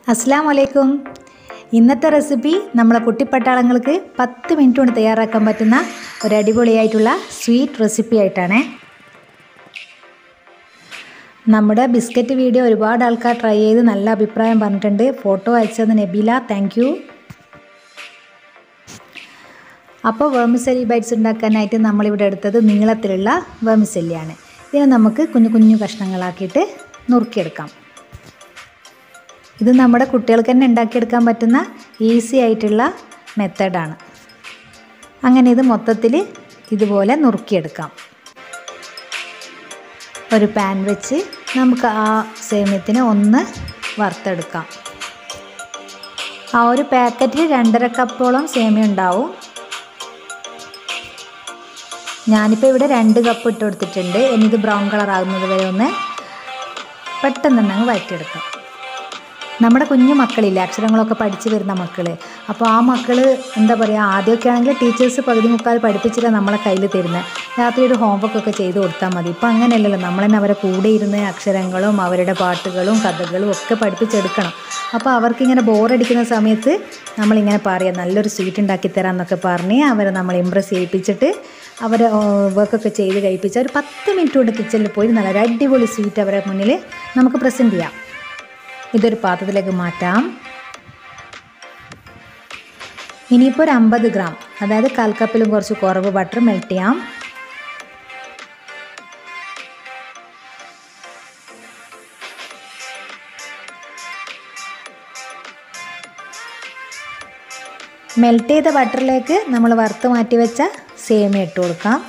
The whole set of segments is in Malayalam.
അസ്സാം വലൈക്കും ഇന്നത്തെ റെസിപ്പി നമ്മളെ കുട്ടിപ്പട്ടാളങ്ങൾക്ക് പത്ത് മിനിറ്റ് കൊണ്ട് തയ്യാറാക്കാൻ പറ്റുന്ന ഒരു അടിപൊളിയായിട്ടുള്ള സ്വീറ്റ് റെസിപ്പി ആയിട്ടാണ് നമ്മുടെ ബിസ്ക്കറ്റ് വീഡിയോ ഒരുപാട് ആൾക്കാർ ട്രൈ ചെയ്ത് നല്ല അഭിപ്രായം പറഞ്ഞിട്ടുണ്ട് ഫോട്ടോ അയച്ചത് നബീല താങ്ക് യു അപ്പോൾ വേമിസെല്ലി ബൈറ്റ്സ് ഉണ്ടാക്കാനായിട്ട് നമ്മളിവിടെ എടുത്തത് നീളത്തിലുള്ള വേമിസെല്ലിയാണ് ഇതിനെ നമുക്ക് കുഞ്ഞു കുഞ്ഞു കഷ്ണങ്ങളാക്കിയിട്ട് നുറുക്കിയെടുക്കാം ഇത് നമ്മുടെ കുട്ടികൾക്ക് തന്നെ ഉണ്ടാക്കിയെടുക്കാൻ പറ്റുന്ന ഈസി ആയിട്ടുള്ള മെത്തഡാണ് അങ്ങനെ ഇത് മൊത്തത്തിൽ ഇതുപോലെ നുറുക്കിയെടുക്കാം ഒരു പാൻ വെച്ച് നമുക്ക് ആ സേമ്യത്തിന് ഒന്ന് വറുത്തെടുക്കാം ആ ഒരു പാക്കറ്റിൽ രണ്ടര കപ്പോളം സേമിയ ഉണ്ടാവും ഞാനിപ്പോൾ ഇവിടെ രണ്ട് കപ്പ് ഇട്ട് കൊടുത്തിട്ടുണ്ട് ഇനി ഇത് ബ്രൗൺ കളർ ആകുന്നത് വരെ ഒന്ന് പെട്ടെന്ന് തന്നെ അങ്ങ് വഴറ്റിയെടുക്കാം നമ്മുടെ കുഞ്ഞു മക്കളില്ലേ അക്ഷരങ്ങളൊക്കെ പഠിച്ചു വരുന്ന മക്കൾ അപ്പോൾ ആ മക്കൾ എന്താ പറയുക ആദ്യമൊക്കെ ആണെങ്കിൽ ടീച്ചേഴ്സ് പകുതി മുക്കാൽ പഠിപ്പിച്ചിട്ട് നമ്മളെ കയ്യിൽ തരുന്നത് രാത്രി ഒരു ഹോംവർക്ക് ഒക്കെ ചെയ്ത് കൊടുത്താൽ മതി ഇപ്പം അങ്ങനെയല്ലല്ലോ നമ്മൾ തന്നെ അവരെ കൂടെ ഇരുന്ന് അക്ഷരങ്ങളും അവരുടെ പാട്ടുകളും കഥകളും ഒക്കെ പഠിപ്പിച്ചെടുക്കണം അപ്പോൾ അവർക്കിങ്ങനെ ബോറടിക്കുന്ന സമയത്ത് നമ്മളിങ്ങനെ പറയാം നല്ലൊരു സ്വീറ്റ് ഉണ്ടാക്കി തരാം എന്നൊക്കെ പറഞ്ഞ് അവരെ നമ്മൾ ഇമ്പ്രസ് ചെയ്യിപ്പിച്ചിട്ട് അവരെ വർക്കൊക്കെ ചെയ്ത് കഴിപ്പിച്ച് ഒരു പത്ത് മിനിറ്റ് കൊണ്ട് കിച്ചണിൽ പോയി നല്ലൊരു അടിപൊളി സ്വീറ്റ് അവരെ മുന്നിൽ നമുക്ക് പ്രസൻറ്റ് ചെയ്യാം ഇതൊരു പാത്രത്തിലേക്ക് മാറ്റാം ഇനിയിപ്പോൾ ഒരു അമ്പത് ഗ്രാം അതായത് കാൽ കപ്പിലും കുറച്ച് കുറവ് ബട്ടർ മെൽറ്റ് ചെയ്യാം മെൽറ്റ് ചെയ്ത ബട്ടറിലേക്ക് നമ്മൾ വറുത്ത് മാറ്റി വെച്ച സേമിയ ഇട്ട് കൊടുക്കാം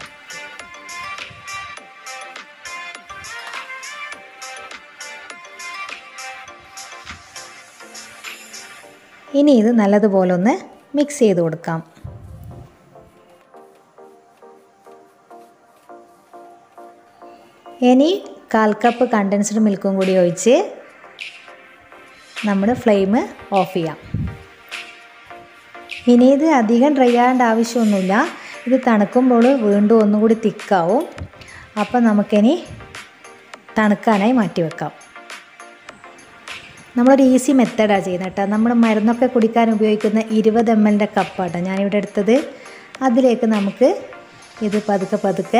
ഇനി ഇത് നല്ലതുപോലെ ഒന്ന് മിക്സ് ചെയ്ത് കൊടുക്കാം ഇനി കാൽ കപ്പ് കണ്ടൻസ്ഡ് മിൽക്കും കൂടി ഒഴിച്ച് നമ്മൾ ഫ്ലെയിം ഓഫ് ചെയ്യാം ഇനി ഇത് അധികം ഡ്രൈ ആവേണ്ട ആവശ്യമൊന്നുമില്ല ഇത് തണുക്കുമ്പോൾ വീണ്ടും ഒന്നുകൂടി തിക്കാവും അപ്പോൾ നമുക്കിനി തണുക്കാനായി മാറ്റി വെക്കാം നമ്മളൊരു ഈസി മെത്തേഡാണ് ചെയ്യുന്നത് കേട്ടോ നമ്മൾ മരുന്നൊക്കെ കുടിക്കാൻ ഉപയോഗിക്കുന്ന ഇരുപത് എം എല്ലിൻ്റെ കപ്പാട്ടോ ഞാനിവിടെ എടുത്തത് അതിലേക്ക് നമുക്ക് ഇത് പതുക്കെ പതുക്കെ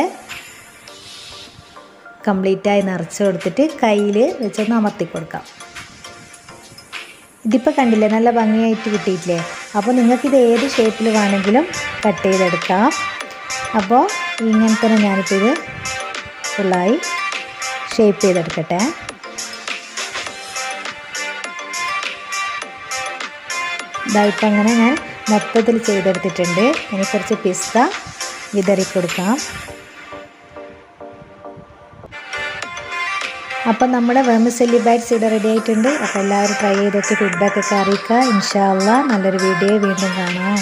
കംപ്ലീറ്റായി നിറച്ച് കൊടുത്തിട്ട് കയ്യിൽ വെച്ചൊന്ന് അമർത്തി കൊടുക്കാം ഇതിപ്പോൾ കണ്ടില്ലേ നല്ല ഭംഗിയായിട്ട് കിട്ടിയിട്ടില്ലേ അപ്പോൾ നിങ്ങൾക്കിത് ഏത് ഷേപ്പിൽ വേണമെങ്കിലും കട്ട് ചെയ്തെടുക്കാം അപ്പോൾ ഇങ്ങനെ തന്നെ ഞാനിപ്പോൾ ഇത് ഫുള്ളായി ഷേപ്പ് ചെയ്തെടുക്കട്ടെ ഇതായിട്ട് അങ്ങനെ ഞാൻ മൊത്തത്തിൽ ചെയ്തെടുത്തിട്ടുണ്ട് ഇനി കുറച്ച് പിസ്ത വിതറി കൊടുക്കാം അപ്പം നമ്മുടെ വെർമിസെല്ലി ബൈറ്റ്സ് ഇവിടെ റെഡി ആയിട്ടുണ്ട് അപ്പോൾ എല്ലാവരും ട്രൈ ചെയ്തൊക്കെ ഫീഡ്ബാക്ക് ഒക്കെ അറിയിക്കുക ഇൻഷാല്ല നല്ലൊരു വീഡിയോ വീണ്ടും കാണാം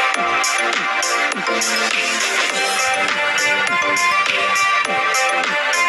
Thank you.